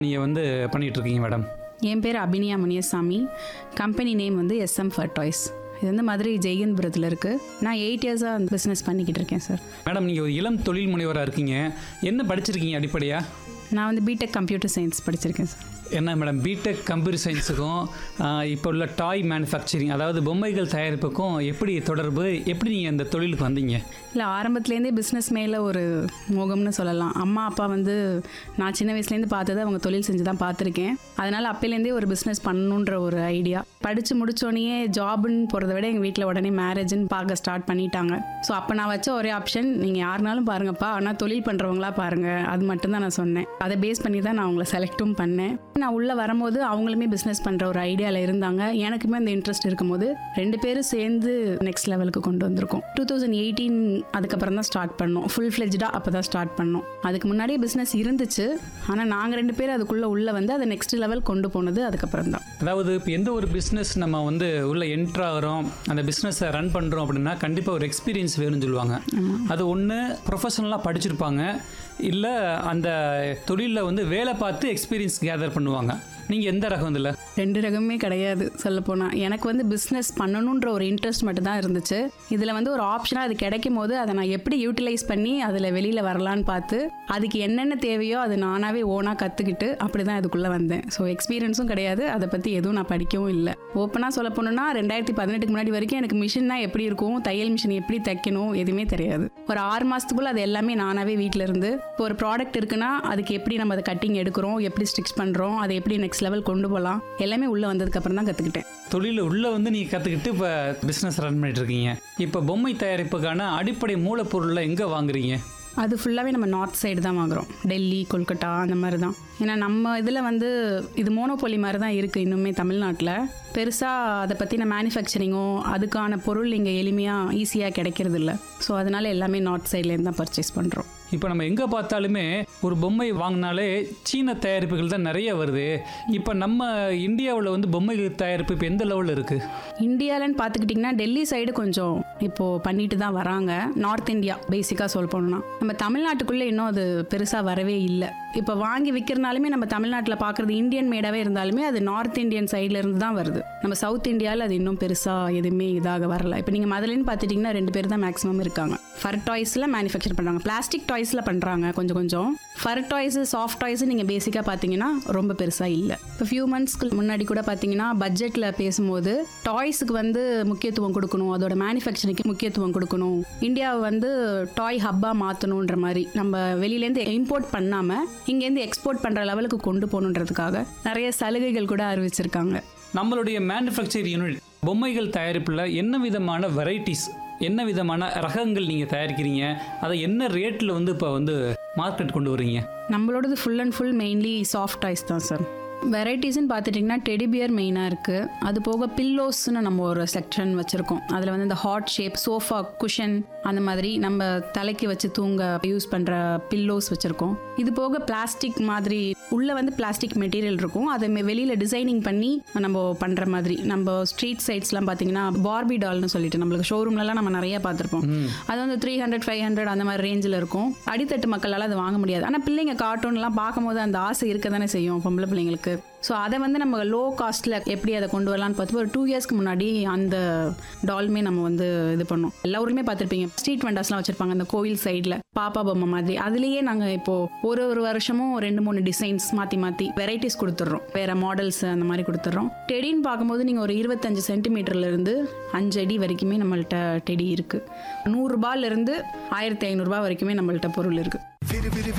நீங்கள் வந்து பண்ணிட்டு இருக்கீங்க மேடம் என் பேர் அபினியா முனியசாமி கம்பெனி நேம் வந்து எஸ்எம் ஃபர் டாய்ஸ் இது வந்து மதுரை ஜெயகன்புரத்தில் இருக்குது நான் எயிட் இயர்ஸாக அந்த பிஸ்னஸ் பண்ணிக்கிட்டு இருக்கேன் சார் மேடம் நீங்கள் ஒரு இளம் தொழில் முனைவராக இருக்கீங்க என்ன படிச்சிருக்கீங்க அடிப்படையாக நான் வந்து பிடெக் கம்ப்யூட்டர் சயின்ஸ் படிச்சிருக்கேன் சார் என்ன மேடம் பிடெக் கம்ப்யூட்டர் சயின்ஸுக்கும் இப்போ உள்ள டாய் மேனுஃபேக்சரிங் அதாவது பொம்மைகள் தயாரிப்புக்கும் எப்படி தொடர்பு எப்படி நீங்கள் இந்த தொழிலுக்கு வந்தீங்க இல்லை ஆரம்பத்துலேருந்தே பிஸ்னஸ் மேலே ஒரு மோகம்னு சொல்லலாம் அம்மா அப்பா வந்து நான் சின்ன வயசுலேருந்து பார்த்தது அவங்க தொழில் செஞ்சு தான் பார்த்துருக்கேன் அதனால் அப்போலேருந்தே ஒரு பிஸ்னஸ் பண்ணணுன்ற ஒரு ஐடியா படித்து முடிச்சோடனே ஜாப்னு போகிறத விட எங்கள் வீட்டில் உடனே மேரேஜ்னு பார்க்க ஸ்டார்ட் பண்ணிட்டாங்க ஸோ அப்போ நான் வச்ச ஒரே ஆப்ஷன் நீங்கள் யாருனாலும் பாருங்கப்பா ஆனால் தொழில் பண்ணுறவங்களா பாருங்கள் அது மட்டும்தான் நான் சொன்னேன் அதை பேஸ் பண்ணி தான் நான் அவங்கள செலக்டும் பண்ணேன் நான் உள்ளே வரும்போது அவங்களுமே பிஸ்னஸ் பண்ணுற ஒரு ஐடியாவில் இருந்தாங்க எனக்குமே அந்த இன்ட்ரெஸ்ட் இருக்கும்போது ரெண்டு பேரும் சேர்ந்து நெக்ஸ்ட் லெவலுக்கு கொண்டு வந்திருக்கோம் டூ தௌசண்ட் எயிட்டீன் அதுக்கப்புறம் தான் ஸ்டார்ட் பண்ணோம் ஃபுல் ஃப்ளெஜ்டாக அப்போ தான் ஸ்டார்ட் பண்ணோம் அதுக்கு முன்னாடியே பிஸ்னஸ் இருந்துச்சு ஆனால் நாங்கள் ரெண்டு பேரும் அதுக்குள்ளே உள்ளே வந்து அதை நெக்ஸ்ட் லெவல் கொண்டு போனது அதுக்கப்புறம் தான் அதாவது இப்போ எந்த ஒரு பிஸ்னஸ் நம்ம வந்து உள்ள என்ட்ரு ஆகிறோம் அந்த பிஸ்னஸை ரன் பண்ணுறோம் அப்படின்னா கண்டிப்பாக ஒரு எக்ஸ்பீரியன்ஸ் வேணும்னு சொல்லுவாங்க அது ஒன்று ப்ரொஃபஷனலாக படிச்சிருப்பாங்க இல்லை அந்த தொழிலில் வந்து வேலை பார்த்து எக்ஸ்பீரியன்ஸ் கேதர் பண்ணுவாங்க நீங்கள் எந்த ரகம் இதில் ரெண்டு ரகமே கிடையாது சொல்லப்போனால் எனக்கு வந்து பிஸ்னஸ் பண்ணணுன்ற ஒரு இன்ட்ரெஸ்ட் மட்டும் தான் இருந்துச்சு இதில் வந்து ஒரு ஆப்ஷனாக அது கிடைக்கும் போது அதை நான் எப்படி யூட்டிலைஸ் பண்ணி அதில் வெளியில் வரலான்னு பார்த்து அதுக்கு என்னென்ன தேவையோ அது நானாகவே ஓனாக கற்றுக்கிட்டு அப்படி தான் இதுக்குள்ளே வந்தேன் ஸோ எக்ஸ்பீரியன்ஸும் கிடையாது அதை பற்றி எதுவும் நான் படிக்கவும் இல்லை ஓப்பனாக சொல்ல போனோம்னா ரெண்டாயிரத்தி பதினெட்டுக்கு முன்னாடி வரைக்கும் எனக்கு மிஷின்னா எப்படி இருக்கும் தையல் மிஷின் எப்படி தைக்கணும் எதுவுமே தெரியாது ஒரு ஆறு மாதத்துக்குள்ள அது எல்லாமே நானாகவே வீட்டில் இருந்து இப்போ ஒரு ப்ராடக்ட் இருக்குன்னா அதுக்கு எப்படி நம்ம அதை கட்டிங் எடுக்கிறோம் எப்படி ஸ்டிச் பண்ணுறோம் அதை எப்படி நெக்ஸ்ட் லெவல் கொண்டு போகலாம் எல்லாமே உள்ளே வந்ததுக்கப்புறம் தான் கற்றுக்கிட்டேன் தொழில் உள்ளே வந்து நீங்கள் கற்றுக்கிட்டு இப்போ பிஸ்னஸ் ரன் பண்ணிட்டு இருக்கீங்க இப்போ பொம்மை தயாரிப்புக்கான அடிப்படை மூலப்பொருளை எங்கே வாங்குறீங்க அது ஃபுல்லாகவே நம்ம நார்த் சைடு தான் வாங்குறோம் டெல்லி கொல்கட்டா அந்த மாதிரி தான் ஏன்னா நம்ம இதில் வந்து இது மோனோபொலி மாதிரி தான் இருக்குது இன்னுமே தமிழ்நாட்டில் பெருசாக அதை பற்றின மேனுஃபேக்சரிங்கோ அதுக்கான பொருள் இங்கே எளிமையாக ஈஸியாக கிடைக்கிறது இல்லை ஸோ அதனால எல்லாமே நார்த் சைட்லேருந்து தான் பர்ச்சேஸ் பண்ணுறோம் இப்போ நம்ம எங்கே பார்த்தாலுமே ஒரு பொம்மை வாங்கினாலே சீன தயாரிப்புகள் தான் நிறைய வருது இப்போ நம்ம இந்தியாவில் வந்து பொம்மைகள் தயாரிப்பு இப்போ எந்த லெவலில் இருக்குது இந்தியாலன்னு பார்த்துக்கிட்டிங்கன்னா டெல்லி சைடு கொஞ்சம் இப்போது பண்ணிட்டு தான் வராங்க நார்த் இந்தியா பேசிக்காக சொல்ல போனோம்னா நம்ம தமிழ்நாட்டுக்குள்ளே இன்னும் அது பெருசாக வரவே இல்லை இப்போ வாங்கி விற்கிறனாலுமே நம்ம தமிழ்நாட்டில் பார்க்குறது இந்தியன் மேடாகவே இருந்தாலுமே அது நார்த் இந்தியன் சைடில் இருந்து தான் வருது நம்ம சவுத் இந்தியாவில் அது இன்னும் பெருசாக எதுவுமே இதாக வரல இப்போ நீங்கள் முதலேன்னு பார்த்துட்டிங்கன்னா ரெண்டு பேர் தான் மேக்ஸிமம் இருக்காங்க ஃபர் டாய்ஸில் மேனுஃபேக்சர் பண்ணுறாங்க பிளாஸ்டிக் டாய்ஸில் பண்ணுறாங்க கொஞ்சம் கொஞ்சம் ஃபர் டாய்ஸு சாஃப்ட் டாய்ஸு நீங்கள் பேசிக்காக பார்த்தீங்கன்னா ரொம்ப பெருசாக இல்லை இப்போ ஃபியூ மந்த்ஸ்க்கு முன்னாடி கூட பார்த்தீங்கன்னா பட்ஜெட்டில் பேசும்போது டாய்ஸுக்கு வந்து முக்கியத்துவம் கொடுக்கணும் அதோட மேனுஃபேக்சரிங்க்கு முக்கியத்துவம் கொடுக்கணும் இந்தியாவை வந்து டாய் ஹப்பாக மாற்றணுன்ற மாதிரி நம்ம வெளியிலேருந்து இம்போர்ட் பண்ணாமல் இங்கேருந்து எக்ஸ்போர்ட் பண்ணுற லெவலுக்கு கொண்டு போகணுன்றதுக்காக நிறைய சலுகைகள் கூட அறிவிச்சிருக்காங்க நம்மளுடைய மேனுஃபேக்சர் யூனிட் பொம்மைகள் தயாரிப்பில் என்ன விதமான வெரைட்டிஸ் என்ன விதமான ரகங்கள் நீங்கள் தயாரிக்கிறீங்க அதை என்ன ரேட்டில் வந்து இப்போ வந்து மார்க்கெட் கொண்டு வர்றீங்க நம்மளோடது full and full mainly soft toys தான் சார் வெரைட்டிஸ்னு பார்த்துட்டிங்கன்னா டெடிபியர் மெயினாக இருக்குது அது போக பில்லோஸ்னு நம்ம ஒரு செக்ஷன் வச்சுருக்கோம் அதில் வந்து இந்த ஹாட் ஷேப் சோஃபா குஷன் அந்த மாதிரி நம்ம தலைக்கு வச்சு தூங்க யூஸ் பண்ணுற பில்லோஸ் வச்சுருக்கோம் இது போக பிளாஸ்டிக் மாதிரி உள்ளே வந்து பிளாஸ்டிக் மெட்டீரியல் இருக்கும் அதை வெளியில் டிசைனிங் பண்ணி நம்ம பண்ணுற மாதிரி நம்ம ஸ்ட்ரீட் சைட்ஸ்லாம் பார்த்தீங்கன்னா பார்பி டால்னு சொல்லிட்டு நம்மளுக்கு ஷோரூம்லலாம் நம்ம நிறைய பார்த்துருப்போம் அது வந்து த்ரீ ஹண்ட்ரட் ஃபைவ் ஹண்ட்ரட் அந்த மாதிரி ரேஞ்சில் இருக்கும் அடித்தட்டு மக்களால் அதை வாங்க முடியாது ஆனால் பிள்ளைங்க கார்ட்டூன்லாம் பார்க்கும்போது அந்த ஆசை இருக்க தானே செய்யும் பொம்பளை பிள்ளைங்களுக்கு ஸோ அதை வந்து நம்ம லோ காஸ்ட்டில் எப்படி அதை கொண்டு வரலான்னு பார்த்து ஒரு டூ இயர்ஸ்க்கு முன்னாடி அந்த டால்மே நம்ம வந்து இது பண்ணோம் எல்லா ஊருமே பார்த்துருப்பீங்க ஸ்ட்ரீட் வெண்டர்ஸ்லாம் வச்சுருப்பாங்க அந்த கோயில் சைடில் பாப்பா பொம்மை மாதிரி அதுலேயே நாங்கள் இப்போது ஒரு ஒரு வருஷமும் ரெண்டு மூணு டிசைன்ஸ் மாற்றி மாற்றி வெரைட்டிஸ் கொடுத்துட்றோம் வேறு மாடல்ஸ் அந்த மாதிரி கொடுத்துட்றோம் டெடின்னு பார்க்கும்போது நீங்கள் ஒரு இருபத்தஞ்சு சென்டிமீட்டர்லேருந்து அஞ்சு அடி வரைக்குமே நம்மள்ட்ட டெடி இருக்குது நூறுரூபாலேருந்து ஆயிரத்தி ஐநூறுரூபா வரைக்குமே நம்மள்ட்ட பொருள் இருக்குது விறு விறு